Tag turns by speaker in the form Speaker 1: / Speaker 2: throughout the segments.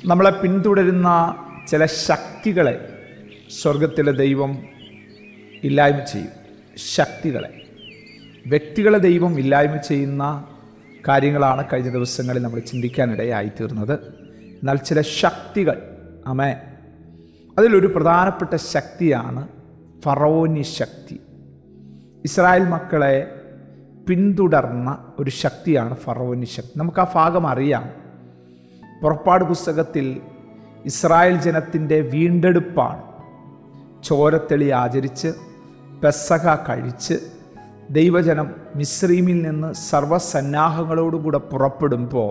Speaker 1: നമ്മളെ പിന്തുടരുന്ന ചില ശക്തികളെ സ്വർഗത്തിലെ ദൈവം ഇല്ലായ്മ ചെയ്യും ശക്തികളെ വ്യക്തികളെ ദൈവം ഇല്ലായ്മ ചെയ്യുന്ന കാര്യങ്ങളാണ് കഴിഞ്ഞ ദിവസങ്ങളിൽ നമ്മൾ ചിന്തിക്കാനിടയായി തീർന്നത് എന്നാൽ ചില ശക്തികൾ അമേ അതിലൊരു പ്രധാനപ്പെട്ട ശക്തിയാണ് ഫറോനി ശക്തി ഇസ്രായേൽ മക്കളെ പിന്തുടർന്ന ഒരു ശക്തിയാണ് ഫറോനി ശക്തി നമുക്ക് ആ ഭാഗം അറിയാം പുറപ്പാട് പുസ്തകത്തിൽ ഇസ്രായേൽ ജനത്തിൻ്റെ വീണ്ടെടുപ്പാണ് ചോരത്തെളി ആചരിച്ച് പെസക കഴിച്ച് ദൈവജനം മിശ്രീമിൽ നിന്ന് സർവസന്നാഹങ്ങളോടുകൂടെ പുറപ്പെടുമ്പോൾ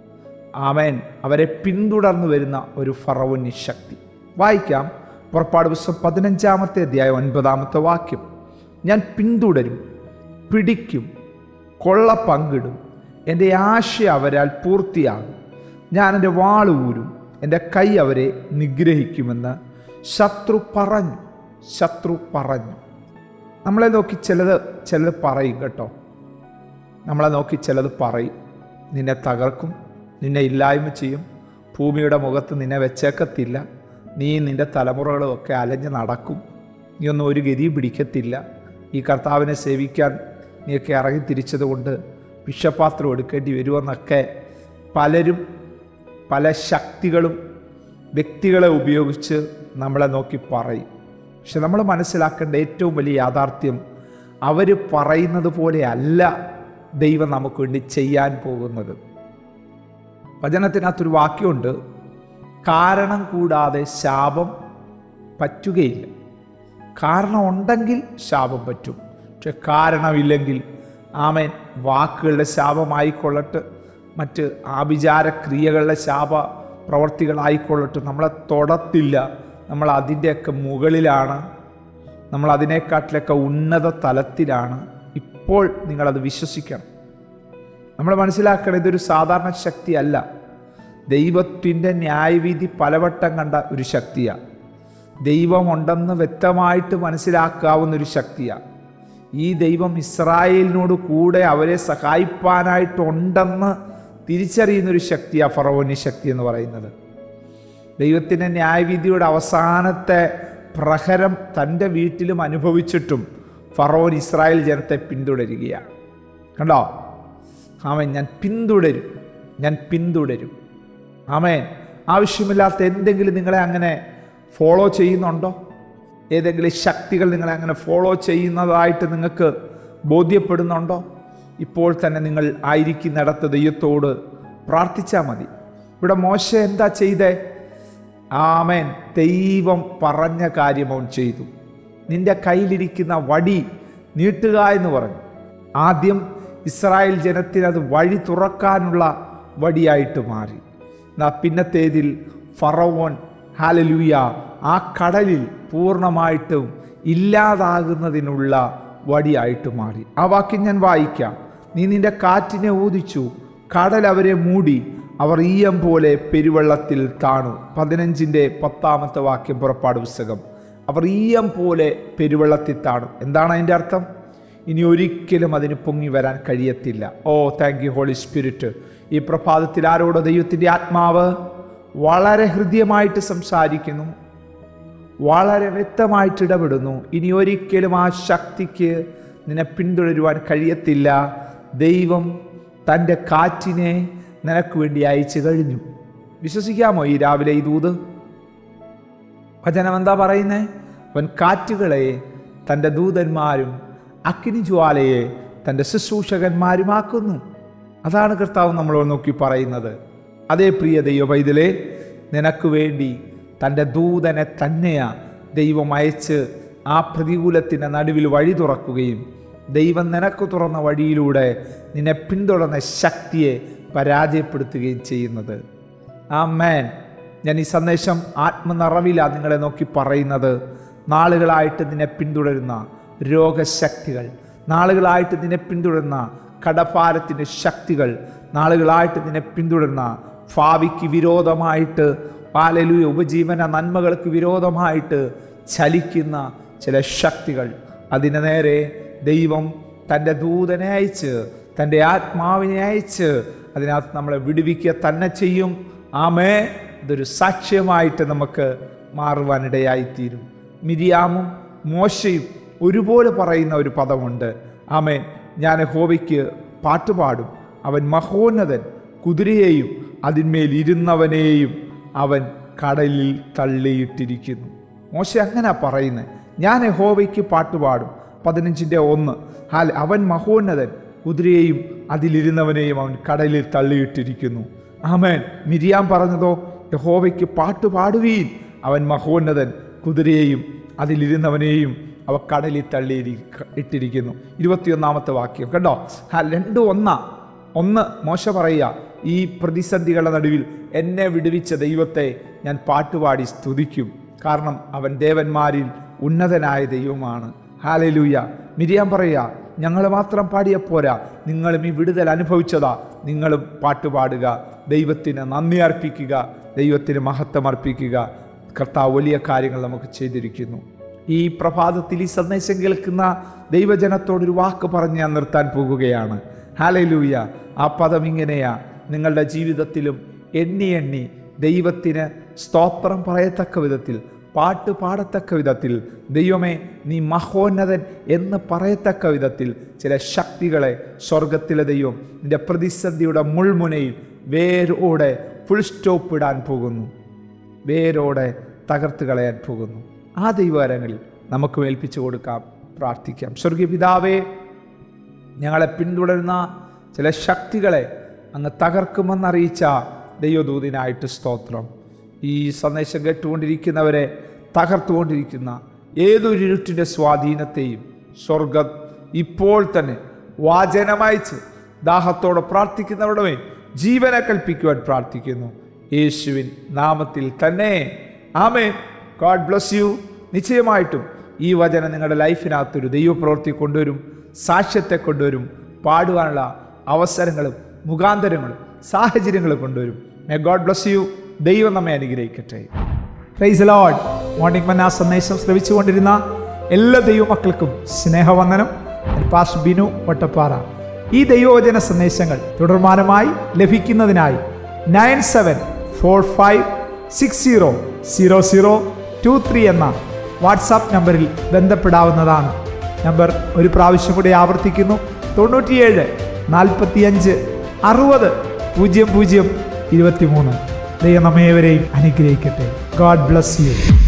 Speaker 1: ആമേൻ അവരെ പിന്തുടർന്നു വരുന്ന ഒരു ഫറവന്യ ശക്തി വായിക്കാം പുറപ്പാട് പുസ്തകം പതിനഞ്ചാമത്തെ അധ്യായം ഒൻപതാമത്തെ വാക്യം ഞാൻ പിന്തുടരും പിടിക്കും കൊള്ള പങ്കിടും എൻ്റെ ആശ അവരാൽ പൂർത്തിയാകും ഞാൻ എൻ്റെ വാളൂരും എൻ്റെ കൈ അവരെ നിഗ്രഹിക്കുമെന്ന് ശത്രു പറഞ്ഞു ശത്രു പറഞ്ഞു നമ്മളെ നോക്കി ചിലത് ചിലത് പറയും കേട്ടോ നമ്മളെ നോക്കി ചിലത് പറയും നിന്നെ തകർക്കും നിന്നെ ഇല്ലായ്മ ചെയ്യും ഭൂമിയുടെ മുഖത്ത് നിന്നെ വെച്ചേക്കത്തില്ല നീ നിൻ്റെ തലമുറകളും ഒക്കെ അലഞ്ഞ് നടക്കും നീ ഒന്നും ഒരു ഗതി പിടിക്കത്തില്ല ഈ കർത്താവിനെ സേവിക്കാൻ നീയൊക്കെ ഇറങ്ങി തിരിച്ചതുകൊണ്ട് വിഷപാത്രം എടുക്കേണ്ടി വരുമെന്നൊക്കെ പലരും പല ശക്തികളും വ്യക്തികളെ ഉപയോഗിച്ച് നമ്മളെ നോക്കി പറയും പക്ഷെ നമ്മൾ മനസ്സിലാക്കേണ്ട ഏറ്റവും വലിയ യാഥാർത്ഥ്യം അവർ പറയുന്നത് പോലെ അല്ല ദൈവം നമുക്ക് വേണ്ടി ചെയ്യാൻ പോകുന്നത് വചനത്തിനകത്തൊരു വാക്യമുണ്ട് കാരണം കൂടാതെ ശാപം പറ്റുകയില്ല കാരണം ഉണ്ടെങ്കിൽ ശാപം പറ്റും പക്ഷെ കാരണമില്ലെങ്കിൽ ആമേൻ വാക്കുകളുടെ ശാപമായിക്കൊള്ളട്ട് മറ്റ് ആഭിചാര ക്രിയകളുടെ ശാപ പ്രവർത്തികളായിക്കൊള്ളട്ടെ നമ്മളെ തൊടത്തില്ല നമ്മൾ അതിൻ്റെയൊക്കെ മുകളിലാണ് നമ്മൾ അതിനെക്കാട്ടിലൊക്കെ ഉന്നത തലത്തിലാണ് ഇപ്പോൾ നിങ്ങളത് വിശ്വസിക്കണം നമ്മൾ മനസ്സിലാക്കണം ഇതൊരു സാധാരണ ശക്തിയല്ല ദൈവത്തിൻ്റെ ന്യായവിധി പലവട്ടം കണ്ട ഒരു ശക്തിയാണ് ദൈവമുണ്ടെന്ന് വ്യക്തമായിട്ട് മനസ്സിലാക്കാവുന്ന ഒരു ശക്തിയാണ് ഈ ദൈവം ഇസ്രായേലിനോട് കൂടെ അവരെ സഹായിപ്പാനായിട്ടുണ്ടെന്ന് തിരിച്ചറിയുന്ന ഒരു ശക്തിയാണ് ഫറവോനി ശക്തി എന്ന് പറയുന്നത് ദൈവത്തിൻ്റെ ന്യായവിധിയുടെ അവസാനത്തെ പ്രഹരം തൻ്റെ വീട്ടിലും അനുഭവിച്ചിട്ടും ഫറോൻ ഇസ്രായേൽ ജനത്തെ പിന്തുടരുകയാണ് കണ്ടോ ആമേൻ ഞാൻ പിന്തുടരും ഞാൻ പിന്തുടരും ആമേൻ ആവശ്യമില്ലാത്ത എന്തെങ്കിലും നിങ്ങളെ അങ്ങനെ ഫോളോ ചെയ്യുന്നുണ്ടോ ഏതെങ്കിലും ശക്തികൾ നിങ്ങളെ അങ്ങനെ ഫോളോ ചെയ്യുന്നതായിട്ട് നിങ്ങൾക്ക് ബോധ്യപ്പെടുന്നുണ്ടോ ഇപ്പോൾ തന്നെ നിങ്ങൾ ആയിരിക്കുന്നിടത്ത് ദൈവത്തോട് പ്രാർത്ഥിച്ചാൽ മതി ഇവിടെ മോശ എന്താ ചെയ്തേ ആമേൻ ദൈവം പറഞ്ഞ കാര്യം അവൻ ചെയ്തു നിന്റെ കയ്യിലിരിക്കുന്ന വടി നീട്ടുക എന്ന് പറഞ്ഞു ആദ്യം ഇസ്രായേൽ ജനത്തിന് അത് വഴി തുറക്കാനുള്ള വടിയായിട്ട് മാറി എന്നാ പിന്നത്തേതിൽ ഫറവോൻ ഹാലലൂയ ആ കടലിൽ പൂർണ്ണമായിട്ടും ഇല്ലാതാകുന്നതിനുള്ള വടിയായിട്ട് മാറി ആ വാക്യം ഞാൻ വായിക്കാം നീ നിന്റെ കാറ്റിനെ ഊതിച്ചു കടൽ അവരെ മൂടി അവർ ഈയം പോലെ പെരുവെള്ളത്തിൽ താണു പതിനഞ്ചിൻ്റെ പത്താമത്തെ വാക്യം പുറപ്പാട് പുസ്തകം അവർ ഈയം പോലെ പെരുവെള്ളത്തിൽ താണു എന്താണ് അതിൻ്റെ അർത്ഥം ഇനി ഒരിക്കലും അതിന് പൊങ്ങി വരാൻ കഴിയത്തില്ല oh thank you Holy Spirit ഈ പ്രഭാതത്തിൽ ആരോടോ ദൈവത്തിൻ്റെ ആത്മാവ് വളരെ ഹൃദ്യമായിട്ട് സംസാരിക്കുന്നു വളരെ വ്യക്തമായിട്ട് ഇടപെടുന്നു ഇനി ഒരിക്കലും ആ ശക്തിക്ക് നിന്നെ പിന്തുടരുവാൻ കഴിയത്തില്ല ദൈവം തൻ്റെ കാറ്റിനെ നിനക്ക് വേണ്ടി അയച്ചു കഴിഞ്ഞു വിശ്വസിക്കാമോ ഈ രാവിലെ ഈ ദൂത് വചനം എന്താ പറയുന്നേ അവൻ കാറ്റുകളെ തൻ്റെ ദൂതന്മാരും അഗ്നിജ്വാലയെ തൻ്റെ ശുശ്രൂഷകന്മാരുമാക്കുന്നു അതാണ് കർത്താവ് നമ്മളോട് നോക്കി പറയുന്നത് അതേ പ്രിയ ദൈവ പൈതലേ നിനക്ക് വേണ്ടി തൻ്റെ ദൂതനെ തന്നെയാ ദൈവം അയച്ച് ആ പ്രതികൂലത്തിൻ്റെ നടുവിൽ വഴി തുറക്കുകയും ദൈവം നിനക്ക് തുറന്ന വഴിയിലൂടെ നിന്നെ പിന്തുടർന്ന ശക്തിയെ പരാജയപ്പെടുത്തുകയും ചെയ്യുന്നത് ആ മേൻ ഞാൻ ഈ സന്ദേശം ആത്മനിറവിലാണ് നിങ്ങളെ നോക്കി പറയുന്നത് നാളുകളായിട്ട് നിന്നെ പിന്തുടരുന്ന രോഗശക്തികൾ നാളുകളായിട്ട് നിന്നെ പിന്തുടരുന്ന കടഭാരത്തിൻ്റെ ശക്തികൾ നാളുകളായിട്ട് നിന്നെ പിന്തുടരുന്ന ഭാവിക്ക് വിരോധമായിട്ട് പാലലൂയ ഉപജീവന നന്മകൾക്ക് വിരോധമായിട്ട് ചലിക്കുന്ന ചില ശക്തികൾ അതിന് നേരെ ദൈവം തൻ്റെ ദൂതനെ അയച്ച് തൻ്റെ ആത്മാവിനെ അയച്ച് അതിനകത്ത് നമ്മളെ വിടുവിക്കുക തന്നെ ചെയ്യും ആമേ ഇതൊരു സാക്ഷ്യമായിട്ട് നമുക്ക് മാറുവാനിടയായിത്തീരും മിരിയാമും മോശയും ഒരുപോലെ പറയുന്ന ഒരു പദമുണ്ട് ആമേൻ ഞാൻ ഹോവയ്ക്ക് പാട്ടുപാടും അവൻ മഹോന്നതൻ കുതിരയെയും അതിന്മേൽ ഇരുന്നവനെയും അവൻ കടലിൽ തള്ളിയിട്ടിരിക്കുന്നു മോശ അങ്ങനെ പറയുന്നത് ഞാൻ ഹോവയ്ക്ക് പാട്ടുപാടും പതിനഞ്ചിൻ്റെ ഒന്ന് ഹാൽ അവൻ മഹോന്നതൻ കുതിരയെയും അതിലിരുന്നവനെയും അവൻ കടലിൽ തള്ളിയിട്ടിരിക്കുന്നു ആമേൻ മിരിയാം പറഞ്ഞതോ യഹോവയ്ക്ക് പാട്ടുപാടുവീൻ അവൻ മഹോന്നതൻ കുതിരയെയും അതിലിരുന്നവനെയും അവ കടലിൽ തള്ളി ഇട്ടിരിക്കുന്നു ഇരുപത്തിയൊന്നാമത്തെ വാക്യം കണ്ടോ ഹാ രണ്ടും ഒന്നാ ഒന്ന് മോശ പറയുക ഈ പ്രതിസന്ധികളുടെ നടുവിൽ എന്നെ വിടുവിച്ച ദൈവത്തെ ഞാൻ പാട്ടുപാടി സ്തുതിക്കും കാരണം അവൻ ദേവന്മാരിൽ ഉന്നതനായ ദൈവമാണ് ഹാലലൂയ മിരിയാൻ പറയുക ഞങ്ങൾ മാത്രം പാടിയ പോരാ നിങ്ങളും ഈ വിടുതൽ അനുഭവിച്ചതാ നിങ്ങളും പാട്ടുപാടുക ദൈവത്തിന് നന്ദി അർപ്പിക്കുക ദൈവത്തിന് മഹത്വം അർപ്പിക്കുക കർത്താവ് വലിയ കാര്യങ്ങൾ നമുക്ക് ചെയ്തിരിക്കുന്നു ഈ പ്രഭാതത്തിൽ ഈ സന്ദേശം കേൾക്കുന്ന ദൈവജനത്തോടൊരു വാക്ക് പറഞ്ഞ് ഞാൻ നിർത്താൻ പോകുകയാണ് ഹാലലൂയ ആ പദം ഇങ്ങനെയാ നിങ്ങളുടെ ജീവിതത്തിലും എണ്ണി എണ്ണി ദൈവത്തിന് സ്തോത്രം പറയത്തക്ക വിധത്തിൽ പാട്ട് പാടത്തക്ക വിധത്തിൽ ദൈവമേ നീ മഹോന്നതൻ എന്ന് പറയത്തക്ക വിധത്തിൽ ചില ശക്തികളെ സ്വർഗത്തിലെ ദൈവം നിന്റെ പ്രതിസന്ധിയുടെ മുൾമുനയിൽ വേരോടെ ഫുൾ സ്റ്റോപ്പ് ഇടാൻ പോകുന്നു വേരോടെ തകർത്ത് കളയാൻ പോകുന്നു ആ ദൈവകരങ്ങളിൽ നമുക്ക് ഏൽപ്പിച്ചു കൊടുക്കാം പ്രാർത്ഥിക്കാം സ്വർഗീയ പിതാവേ ഞങ്ങളെ പിന്തുടരുന്ന ചില ശക്തികളെ അങ്ങ് തകർക്കുമെന്നറിയിച്ച ദൈവദൂതിനായിട്ട് സ്തോത്രം ഈ സന്ദേശം കേട്ടുകൊണ്ടിരിക്കുന്നവരെ തകർത്തുകൊണ്ടിരിക്കുന്ന ഏതൊരു ഇരുട്ടിൻ്റെ സ്വാധീനത്തെയും സ്വർഗം ഇപ്പോൾ തന്നെ വാചനമയച്ച് ദാഹത്തോടെ പ്രാർത്ഥിക്കുന്നവരുടെ മേൽ ജീവനെ കൽപ്പിക്കുവാൻ പ്രാർത്ഥിക്കുന്നു യേശുവിൻ നാമത്തിൽ തന്നെ ആമേ ഗോഡ് ബ്ലസ് യു നിശ്ചയമായിട്ടും ഈ വചനം നിങ്ങളുടെ ലൈഫിനകത്തൊരു ദൈവപ്രവൃത്തി കൊണ്ടുവരും സാക്ഷ്യത്തെ കൊണ്ടുവരും പാടുവാനുള്ള അവസരങ്ങളും മുഖാന്തരങ്ങളും സാഹചര്യങ്ങളും കൊണ്ടുവരും മേ ഗോഡ് ബ്ലസ് യു ദൈവം നമ്മെ അനുഗ്രഹിക്കട്ടെ പ്രൈസ് ലോഡ് മോർണിംഗ് മന്ന സന്ദേശം ശ്രവിച്ചുകൊണ്ടിരുന്ന എല്ലാ ദൈവമക്കൾക്കും സ്നേഹവന്ദനം പാസ് ബിനു വട്ടപ്പാറ ഈ ദൈവവചന സന്ദേശങ്ങൾ തുടർമാനമായി ലഭിക്കുന്നതിനായി nine seven four five six zero zero zero two three എന്ന വാട്സാപ്പ് നമ്പറിൽ ബന്ധപ്പെടാവുന്നതാണ് നമ്പർ ഒരു പ്രാവശ്യം കൂടി ആവർത്തിക്കുന്നു തൊണ്ണൂറ്റിയേഴ് നാൽപ്പത്തിയഞ്ച് അറുപത് പൂജ്യം പൂജ്യം ഇരുപത്തിമൂന്ന് ദൈവം നമ്മേവരെയും അനുഗ്രഹിക്കട്ടെ ഗോഡ് ബ്ലസ് യു